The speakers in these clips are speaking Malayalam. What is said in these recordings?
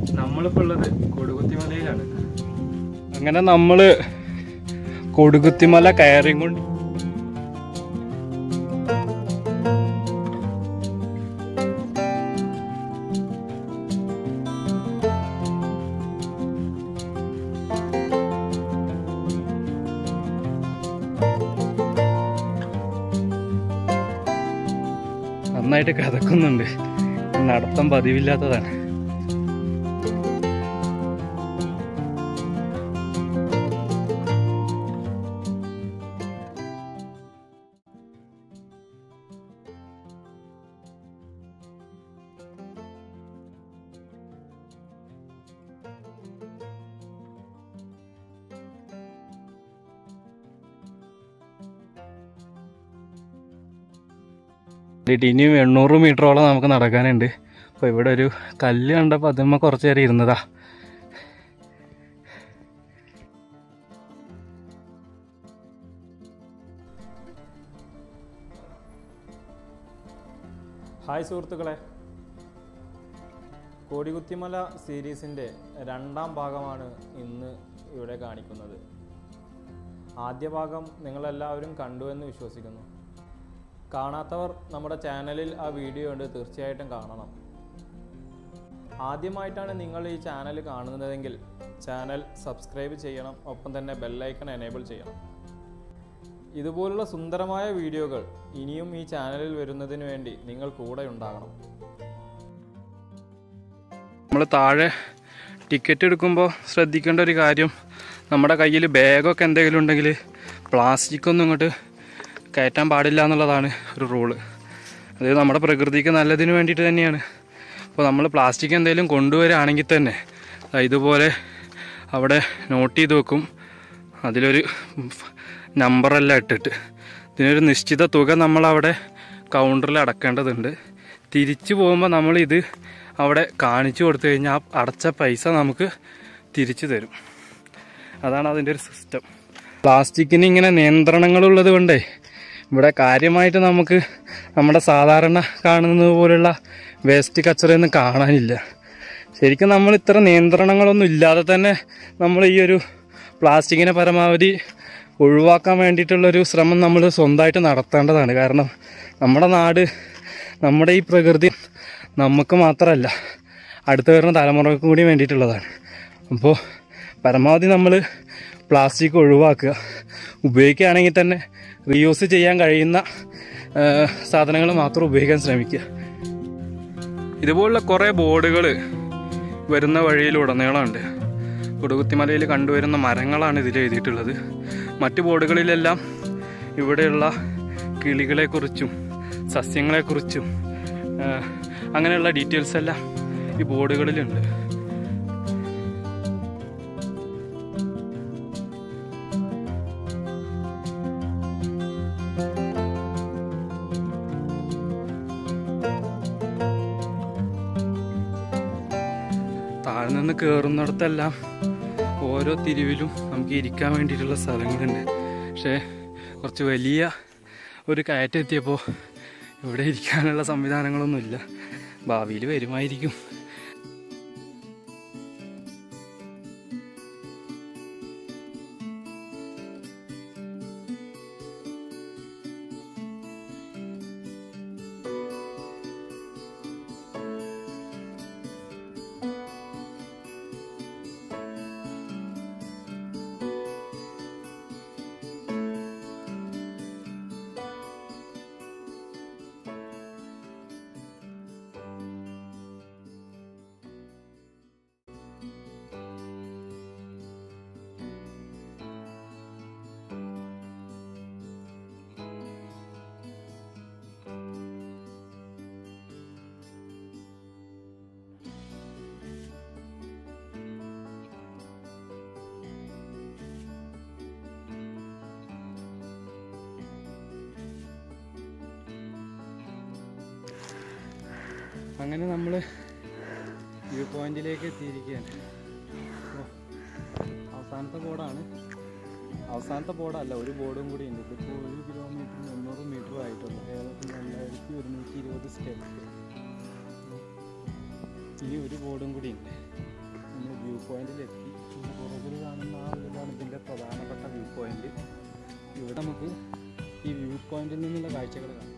നമ്മളിപ്പോൾ ഉള്ളത് കൊടുകുത്തിമലയിലാണ് അങ്ങനെ നമ്മള് കൊടുകുത്തിമല കയറിയും കൊണ്ട് നന്നായിട്ട് കഥക്കുന്നുണ്ട് നടത്തം പതിവില്ലാത്തതാണ് ഇതിട്ട് ഇനിയും എണ്ണൂറ് മീറ്ററോളം നമുക്ക് നടക്കാനുണ്ട് അപ്പോൾ ഇവിടെ ഒരു കല്ല് കണ്ടപ്പോൾ അതുമ്മ കുറച്ച് നേരം ഇരുന്നതാ ഹായ് സുഹൃത്തുക്കളെ കോടികുത്തിമല സീരീസിൻ്റെ രണ്ടാം ഭാഗമാണ് ഇന്ന് ഇവിടെ കാണിക്കുന്നത് ആദ്യ ഭാഗം നിങ്ങളെല്ലാവരും കണ്ടു എന്ന് വിശ്വസിക്കുന്നു കാണാത്തവർ നമ്മുടെ ചാനലിൽ ആ വീഡിയോ ഉണ്ട് തീർച്ചയായിട്ടും കാണണം ആദ്യമായിട്ടാണ് നിങ്ങൾ ഈ ചാനൽ കാണുന്നതെങ്കിൽ ചാനൽ സബ്സ്ക്രൈബ് ചെയ്യണം ഒപ്പം തന്നെ ബെല്ലൈക്കൺ എനേബിൾ ചെയ്യണം ഇതുപോലുള്ള സുന്ദരമായ വീഡിയോകൾ ഇനിയും ഈ ചാനലിൽ വരുന്നതിന് വേണ്ടി നിങ്ങൾ കൂടെ ഉണ്ടാകണം നമ്മൾ താഴെ ടിക്കറ്റ് എടുക്കുമ്പോൾ ശ്രദ്ധിക്കേണ്ട ഒരു കാര്യം നമ്മുടെ കയ്യിൽ ബാഗൊക്കെ എന്തെങ്കിലും ഉണ്ടെങ്കിൽ പ്ലാസ്റ്റിക് ഒന്നും ഇങ്ങോട്ട് കയറ്റാൻ പാടില്ല എന്നുള്ളതാണ് ഒരു റൂള് അത് നമ്മുടെ പ്രകൃതിക്ക് നല്ലതിന് വേണ്ടിയിട്ട് തന്നെയാണ് അപ്പോൾ നമ്മൾ പ്ലാസ്റ്റിക് എന്തെങ്കിലും കൊണ്ടുവരികയാണെങ്കിൽ തന്നെ ദാ ഇതുപോലെ അവിടെ നോട്ട് ചെയ്ത് വെക്കും അതിലൊരു നമ്പറെല്ലാം ഇട്ടിട്ട് ഇതിനൊരു നിശ്ചിത തുക നമ്മളവിടെ കൗണ്ടറിൽ അടക്കേണ്ടതുണ്ട് തിരിച്ചു പോകുമ്പോൾ നമ്മളിത് അവിടെ കാണിച്ചു കൊടുത്തു കഴിഞ്ഞാൽ ആ അടച്ച പൈസ നമുക്ക് തിരിച്ചു തരും അതാണ് അതിൻ്റെ ഒരു സിസ്റ്റം പ്ലാസ്റ്റിക്കിന് ഇങ്ങനെ നിയന്ത്രണങ്ങളുള്ളത് കൊണ്ടേ ഇവിടെ കാര്യമായിട്ട് നമുക്ക് നമ്മുടെ സാധാരണ കാണുന്നത് പോലുള്ള വേസ്റ്റ് കച്ചറയൊന്നും കാണാനില്ല ശരിക്കും നമ്മൾ ഇത്ര നിയന്ത്രണങ്ങളൊന്നും ഇല്ലാതെ തന്നെ നമ്മൾ ഈ ഒരു പ്ലാസ്റ്റിക്കിനെ പരമാവധി ഒഴിവാക്കാൻ വേണ്ടിയിട്ടുള്ളൊരു ശ്രമം നമ്മൾ സ്വന്തമായിട്ട് നടത്തേണ്ടതാണ് കാരണം നമ്മുടെ നാട് നമ്മുടെ ഈ പ്രകൃതി നമുക്ക് മാത്രമല്ല അടുത്ത് വരുന്ന തലമുറക്കും കൂടി വേണ്ടിയിട്ടുള്ളതാണ് അപ്പോൾ പരമാവധി നമ്മൾ പ്ലാസ്റ്റിക് ഒഴിവാക്കുക ഉപയോഗിക്കുകയാണെങ്കിൽ തന്നെ റീയൂസ് ചെയ്യാൻ കഴിയുന്ന സാധനങ്ങൾ മാത്രം ഉപയോഗിക്കാൻ ശ്രമിക്കുക ഇതുപോലുള്ള കുറേ ബോർഡുകൾ വരുന്ന വഴിയിലുടനീളമുണ്ട് കൊടുകുത്തിമലയിൽ കണ്ടുവരുന്ന മരങ്ങളാണ് ഇതിൽ എഴുതിയിട്ടുള്ളത് മറ്റു ബോർഡുകളിലെല്ലാം ഇവിടെയുള്ള കിളികളെക്കുറിച്ചും സസ്യങ്ങളെക്കുറിച്ചും ആ, അങ്ങനെയുള്ള ഡീറ്റെയിൽസ് എല്ലാം ഈ ബോർഡുകളിലുണ്ട് താഴെ നിന്ന് കയറുന്നിടത്തെല്ലാം ഓരോ തിരിവിലും നമുക്ക് ഇരിക്കാൻ വേണ്ടിയിട്ടുള്ള സ്ഥലങ്ങളുണ്ട് പക്ഷേ കുറച്ച് വലിയ ഒരു കയറ്റം എത്തിയപ്പോൾ ഇവിടെ ഇരിക്കാനുള്ള സംവിധാനങ്ങളൊന്നുമില്ല ഭാവിയിൽ വരുമായിരിക്കും അങ്ങനെ നമ്മൾ വ്യൂ പോയിന്റിലേക്ക് എത്തിയിരിക്കുകയാണ് ഓ, അവസാനത്തെ ബോർഡാണ് അവസാനത്തെ ബോർഡല്ല ഒരു ബോർഡും കൂടി ഉണ്ട് ഇതിപ്പോൾ ഒരു കിലോമീറ്റർ മുന്നൂറ് മീറ്റർ ആയിട്ടുള്ളൂ ഏകദേശം രണ്ടായിരത്തി ഒരുന്നൂറ്റി ഇരുപത് സ്റ്റെപ്പ് ഇനി ഒരു ബോർഡും കൂടി ഉണ്ട് മാറി നിന്നുള്ള കാഴ്ചകൾ കാണാം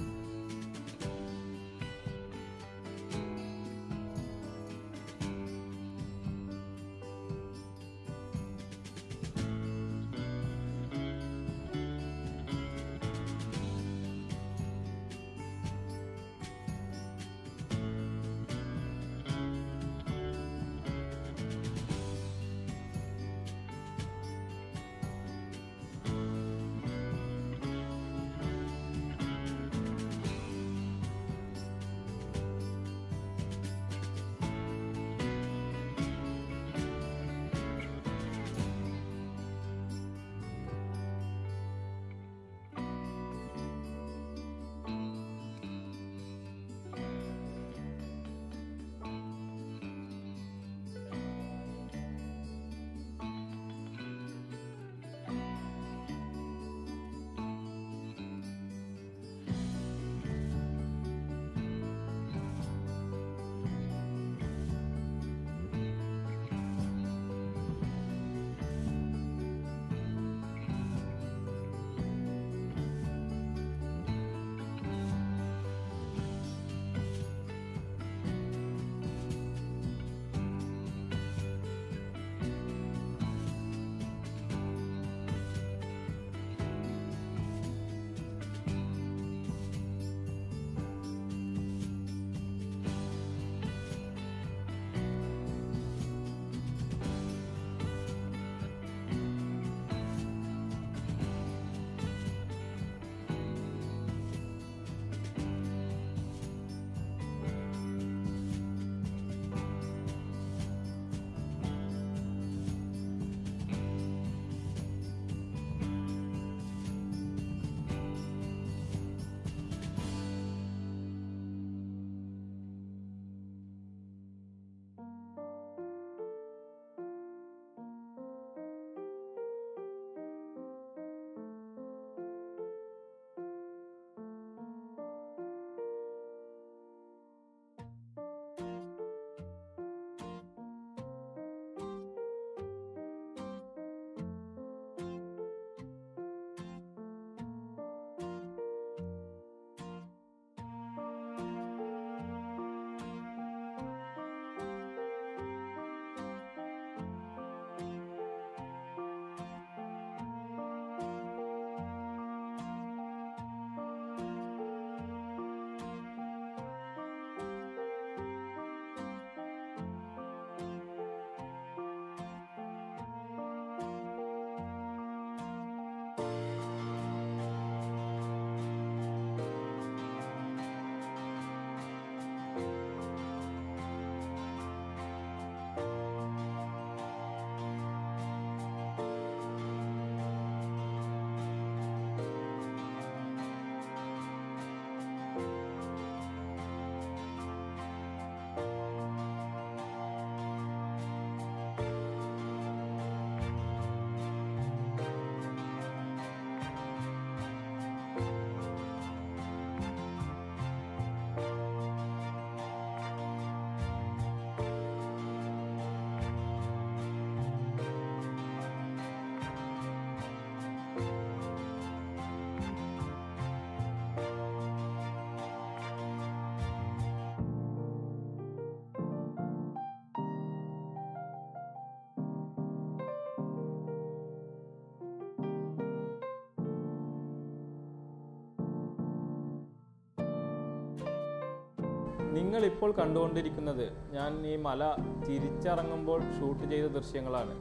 നിങ്ങൾ ഇപ്പോൾ കണ്ടുകൊണ്ടിരിക്കുന്നത് ഞാൻ ഈ മല തിരിച്ചിറങ്ങുമ്പോൾ ഷൂട്ട് ചെയ്ത ദൃശ്യങ്ങളാണ്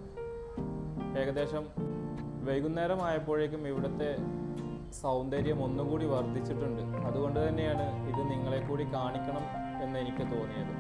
ഏകദേശം വൈകുന്നേരമായപ്പോഴേക്കും ഇവിടുത്തെ സൗന്ദര്യം ഒന്നുകൂടി വർദ്ധിച്ചിട്ടുണ്ട് അതുകൊണ്ട് തന്നെയാണ് ഇത് നിങ്ങളെ കൂടി കാണിക്കണം എന്ന് എനിക്ക് തോന്നിയത്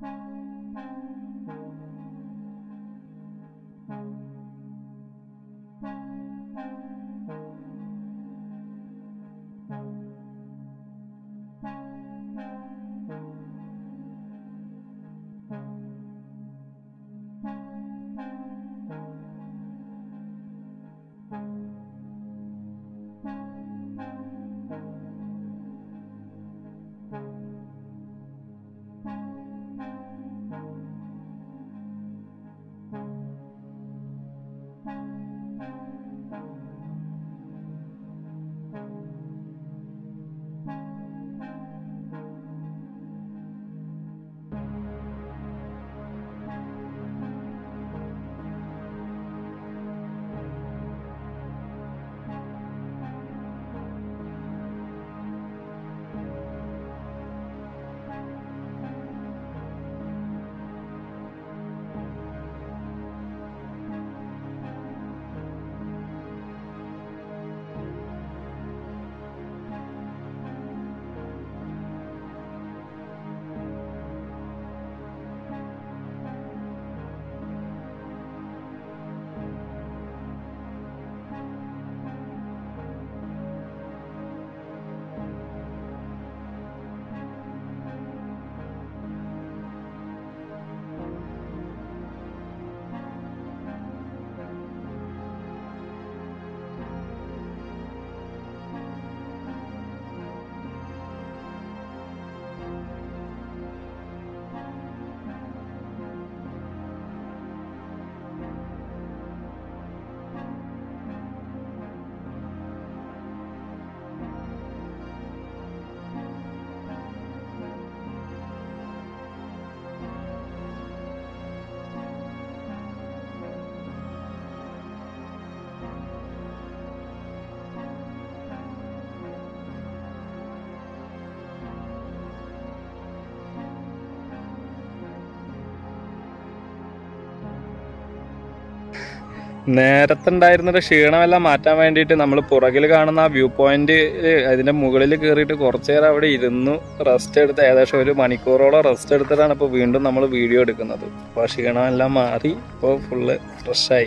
നേരത്തെ ഉണ്ടായിരുന്നൊരു ക്ഷീണമെല്ലാം മാറ്റാൻ വേണ്ടിയിട്ട് നമ്മൾ പുറകിൽ കാണുന്ന ആ വ്യൂ പോയിന്റ് അതിന്റെ മുകളിൽ കയറിയിട്ട് കുറച്ചു നേരം അവിടെ ഇരുന്നു റെസ്റ്റ് എടുത്ത് ഏകദേശം ഒരു മണിക്കൂറോളം റെസ്റ്റ് എടുത്തിട്ടാണ് ഇപ്പോൾ വീണ്ടും നമ്മൾ വീഡിയോ എടുക്കുന്നത് അപ്പോൾ ആ ക്ഷീണമെല്ലാം മാറി ഇപ്പോൾ ഫുള്ള് ഫ്രഷായി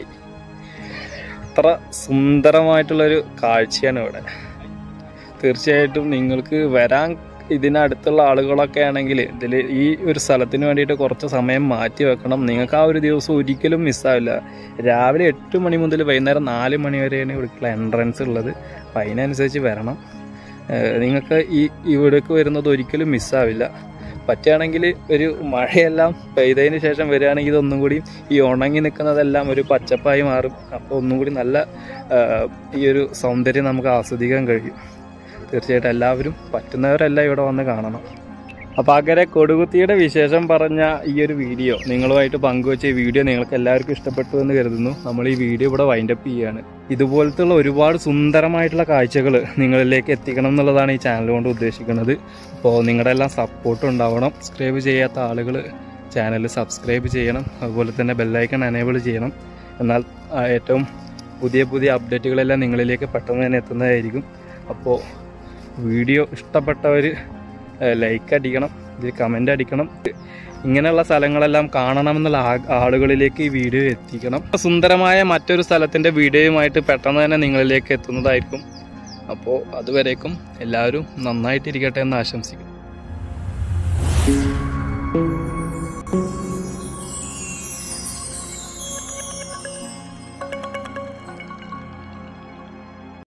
അത്ര സുന്ദരമായിട്ടുള്ളൊരു കാഴ്ചയാണ് ഇവിടെ തീർച്ചയായിട്ടും നിങ്ങൾക്ക് വരാൻ ഇതിനടുത്തുള്ള ആളുകളൊക്കെ ആണെങ്കിൽ ഇതിൽ ഈ ഒരു സ്ഥലത്തിന് വേണ്ടിയിട്ട് കുറച്ച് സമയം മാറ്റി വെക്കണം നിങ്ങൾക്ക് ആ ഒരു ദിവസം ഒരിക്കലും മിസ്സാവില്ല രാവിലെ എട്ട് മണി മുതൽ വൈകുന്നേരം നാല് മണി വരെയാണ് ഇവിടേക്കുള്ള എൻട്രൻസ് ഉള്ളത് അപ്പം അതിനനുസരിച്ച് വരണം ഏഹ് നിങ്ങൾക്ക് ഈ ഇവിടേക്ക് വരുന്നത് ഒരിക്കലും മിസ്സാവില്ല പറ്റുകയാണെങ്കിൽ ഒരു മഴയെല്ലാം പെയ്തതിന് ശേഷം വരികയാണെങ്കിൽ ഇതൊന്നും കൂടി ഈ ഉണങ്ങി നിൽക്കുന്നതെല്ലാം ഒരു പച്ചപ്പായി മാറും അപ്പോൾ ഒന്നും കൂടി നല്ല ഏഹ് ഈ ഒരു സൗന്ദര്യം നമുക്ക് ആസ്വദിക്കാൻ കഴിയും തീർച്ചയായിട്ടും എല്ലാവരും പറ്റുന്നവരെല്ലാം ഇവിടെ വന്ന് കാണണം അപ്പോൾ അങ്ങനെ കൊടുകുത്തിയുടെ വിശേഷം പറഞ്ഞ ഈ ഒരു വീഡിയോ നിങ്ങളുമായിട്ട് പങ്കുവച്ച ഈ വീഡിയോ നിങ്ങൾക്ക് എല്ലാവർക്കും ഇഷ്ടപ്പെട്ടു എന്ന് കരുതുന്നു നമ്മൾ ഈ വീഡിയോ ഇവിടെ വൈൻഡപ്പ് ചെയ്യുകയാണ് ഇതുപോലത്തുള്ള ഒരുപാട് സുന്ദരമായിട്ടുള്ള കാഴ്ചകൾ നിങ്ങളിലേക്ക് എത്തിക്കണം എന്നുള്ളതാണ് ഈ ചാനൽ കൊണ്ട് ഉദ്ദേശിക്കുന്നത് അപ്പോൾ നിങ്ങളുടെ എല്ലാം സപ്പോർട്ട് ഉണ്ടാവണം സബ്സ്ക്രൈബ് ചെയ്യാത്ത ആളുകൾ ചാനൽ സബ്സ്ക്രൈബ് ചെയ്യണം അതുപോലെ തന്നെ ബെല്ലൈക്കൺ എനേബിൾ ചെയ്യണം എന്നാൽ ആ, ഏറ്റവും പുതിയ പുതിയ അപ്ഡേറ്റുകളെല്ലാം നിങ്ങളിലേക്ക് പെട്ടെന്ന് തന്നെ എത്തുന്നതായിരിക്കും അപ്പോൾ വീഡിയോ ഇഷ്ടപ്പെട്ടവർ ലൈക്ക് അടിക്കണം ഇതിൽ കമൻ്റ് അടിക്കണം ഇങ്ങനെയുള്ള സ്ഥലങ്ങളെല്ലാം കാണണമെന്നുള്ള ആ- ആളുകളിലേക്ക് ഈ വീഡിയോ എത്തിക്കണം സുന്ദരമായ മറ്റൊരു സ്ഥലത്തിൻ്റെ വീഡിയോയുമായിട്ട് പെട്ടെന്ന് തന്നെ നിങ്ങളിലേക്ക് എത്തുന്നതായിരിക്കും അപ്പോൾ അതുവരേക്കും എല്ലാവരും നന്നായിട്ടിരിക്കട്ടെ എന്ന് ആശംസിക്കുന്നു